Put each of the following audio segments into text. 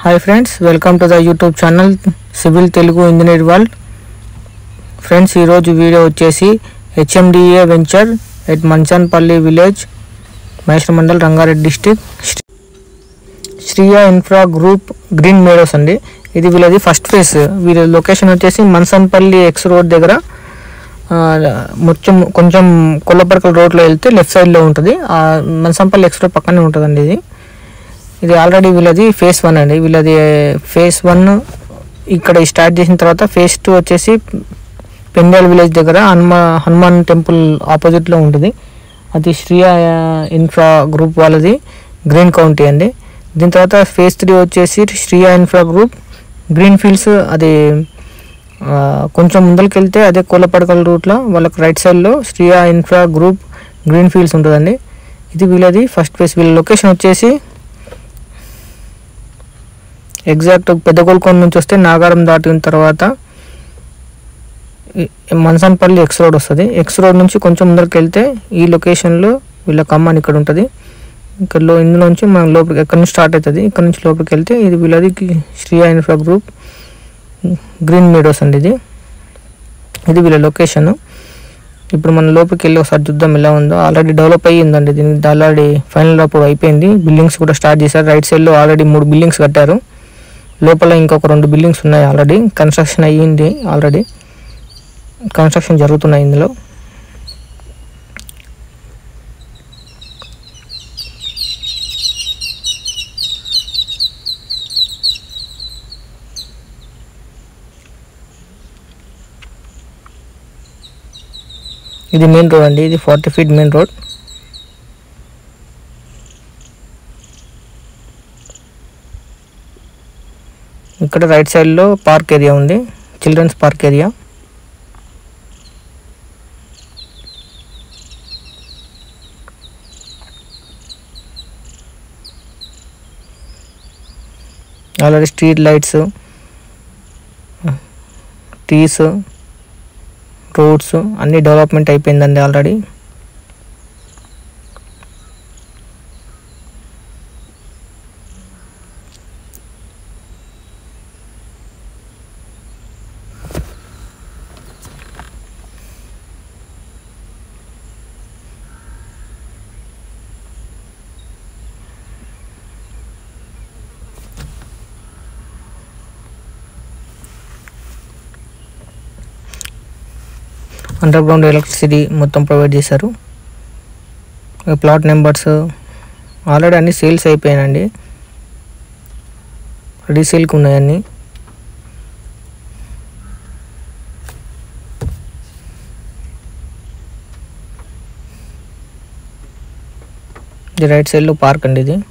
hi friends welcome to the YouTube channel civil Telugu engineer world friends ఈరోజు video వచ్చేసి HMDA venture at Manchanpalli village Maheshwara mandal Rangareddy district Shriya infra group green meadows అండి ఇది వీళ్ళది first phase వీళ్ళ location వచ్చేసి మన్సన్పల్లి X road దగ్గర ఆ, మొత్తం కొంచెం కొల్లపరకల రోడ్లో వెళ్తే లెఫ్ట్ సైడ్లో ఉంటుంది ఆ మన్సన్పల్లి ఎక్స్ రోడ్ పక్కనే ఉంటుందండి ఇది ఇది ఆల్రెడీ వీళ్ళది ఫేస్ వన్ అండి వీళ్ళది ఫేస్ వన్ ఇక్కడ స్టార్ట్ చేసిన తర్వాత ఫేస్ టూ వచ్చేసి పెండాల్ విలేజ్ దగ్గర హనుమా హనుమాన్ టెంపుల్ ఆపోజిట్లో ఉంటుంది అది శ్రీయా ఇన్ఫ్రా గ్రూప్ వాళ్ళది గ్రీన్ కౌంటీ అండి దీని తర్వాత ఫేస్ త్రీ వచ్చేసి Shriya infra group green fields అది ఆ, కొంచెం ముందరికి వెళ్తే అదే కోలపడకల రూట్లో వాళ్ళకి రైట్ సైడ్లో Shriya infra group green fields ఉంటుందండి ఇది వీళ్ళది ఫస్ట్ ఫేస్ వీళ్ళ లొకేషన్ వచ్చేసి ఎగ్జాక్ట్ పెద్ద గోల్కొండ నుంచి వస్తే నాగారం దాటిన తర్వాత ఈ మన్సన్పల్లి ఎక్స్ రోడ్ వస్తుంది ఎక్స్ రోడ్ నుంచి కొంచెం ముందరికి వెళ్తే ఈ లొకేషన్లో వీళ్ళ కమ్మాన్ ఇక్కడ ఉంటుంది ఇక్కడ లో ఇందులో నుంచి మనం లోపలికి ఎక్కడి నుంచి స్టార్ట్ అవుతుంది ఇక్కడ నుంచి లోపలికి వెళ్తే ఇది వీళ్ళది కి- Shriya infra group green meadows అండి ఇది ఇది వీళ్ళ లొకేషన్ ఇప్పుడు మనం లోపలికి వెళ్ళి ఒకసారి చూద్దాం ఎలా ఉందో ఆల్రెడీ డెవలప్ అయ్యిందండి దీనికి ఆల్రెడీ ఫైనల్ అప్పుడు అయిపోయింది బిల్డింగ్స్ కూడా స్టార్ట్ చేశారు రైట్ సైడ్లో ఆల్రెడీ మూడు బిల్డింగ్స్ కట్టారు లోపల ఇంకొక రెండు బిల్డింగ్స్ ఉన్నాయి ఆల్రెడీ కన్స్ట్రక్షన్ అయ్యింది ఆల్రెడీ కన్స్ట్రక్షన్ జరుగుతున్నాయి ఇందులో ఇది మెయిన్ రోడ్ అండి ఇది ఫార్టీ ఫీట్ మెయిన్ రోడ్ ఇక్కడ రైట్ సైడ్లో పార్క్ ఏరియా ఉంది children's park area already street lights trees roads అన్నీ డెవలప్మెంట్ అయిపోయిందండి ఆల్రెడీ అండర్ గ్రౌండ్ ఎలక్ట్రిసిటీ మొత్తం ప్రొవైడ్ చేశారు ప్లాట్ నెంబర్స్ ఆల్రెడీ అన్ని సేల్స్ అయిపోయాయండి రీసేల్కి ఉన్నాయి అన్నీ ఇది రైట్ సైడ్లో పార్క్ అండి ఇది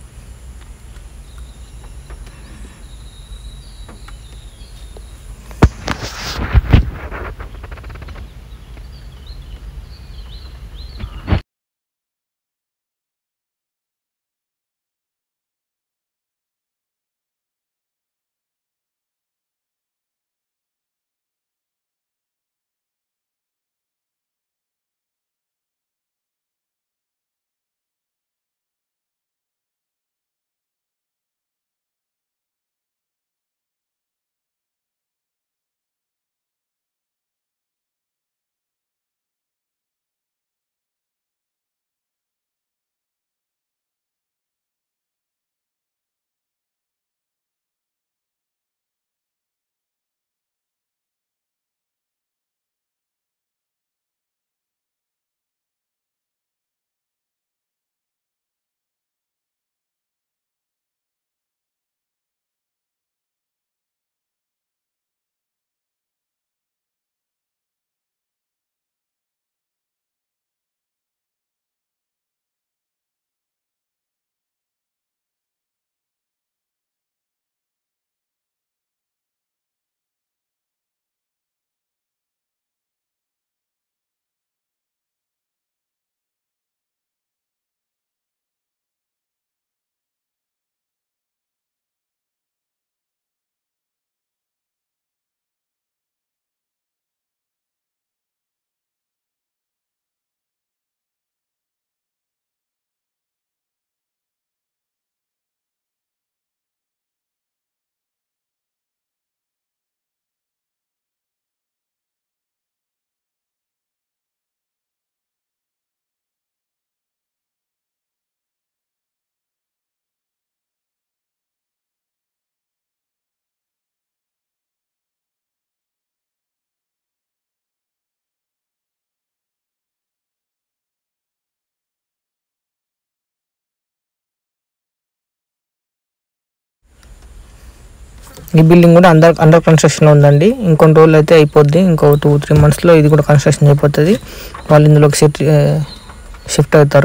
ఈ బిల్డింగ్ కూడా అండర్ అండర్ కన్స్ట్రక్షన్ ఉందండి ఇంకొన్ని రోజులు అయితే అయిపోద్ది ఇంకో టూ త్రీ మంత్స్లో ఇది కూడా కన్స్ట్రక్షన్ అయిపోతుంది వాళ్ళు ఇందులోకి షిఫ్ట్ షిఫ్ట్ అవుతారు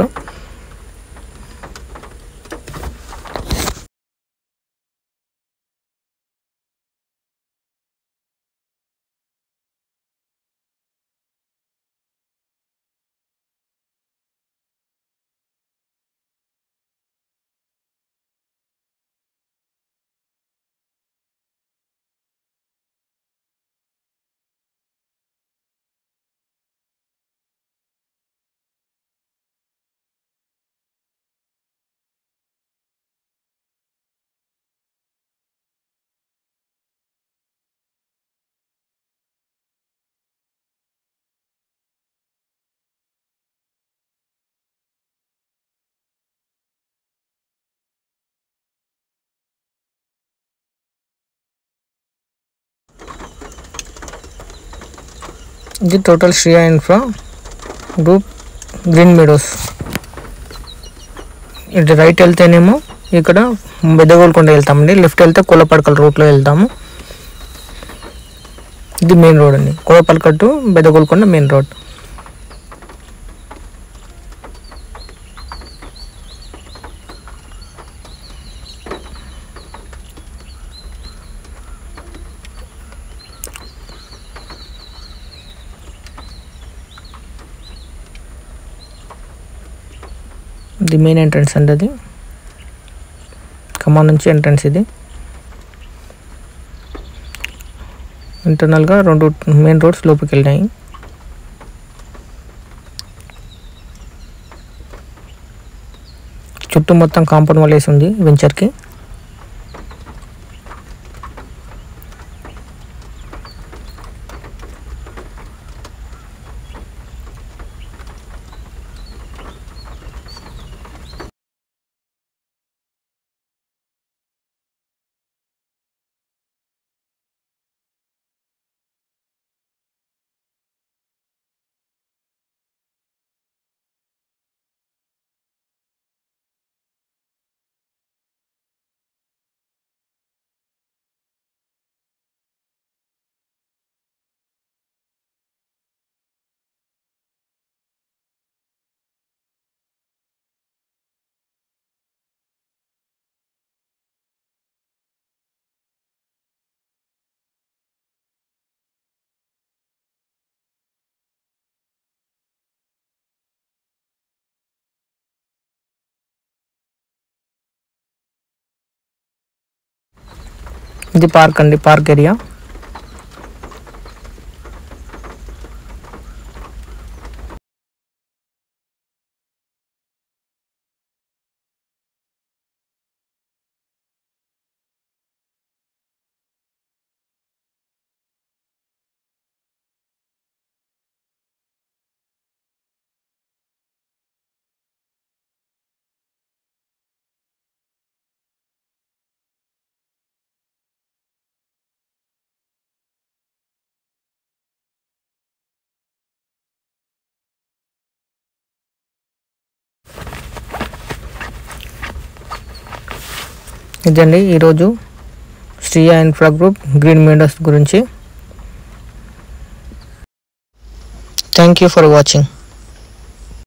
ఇది total Shriya infra group green meadows ఇటు రైట్ వెళ్తేనేమో ఇక్కడ బెద్దగోల్కొండ వెళ్తామండి లెఫ్ట్ వెళ్తే కోలపడకల రూట్లో వెళ్తాము ఇది మెయిన్ రోడ్ అండి Kolapadaka to Peddagolkonda main road ఇది మెయిన్ ఎంట్రన్స్ అండి అది ఖమ్మం నుంచి ఎంట్రన్స్ ఇది ఇంటర్నల్గా రెండు మెయిన్ రోడ్స్ లోపలికి వెళ్ళినాయి చుట్టూ మొత్తం కాంపౌండ్ వాల్ వేసి ఉంది వెంచర్కి ఇది పార్క్ అండి పార్క్ ఏరియా ఇదండి ఈరోజు Shriya infra group green meadows గురించి థ్యాంక్ యూ ఫర్ వాచింగ్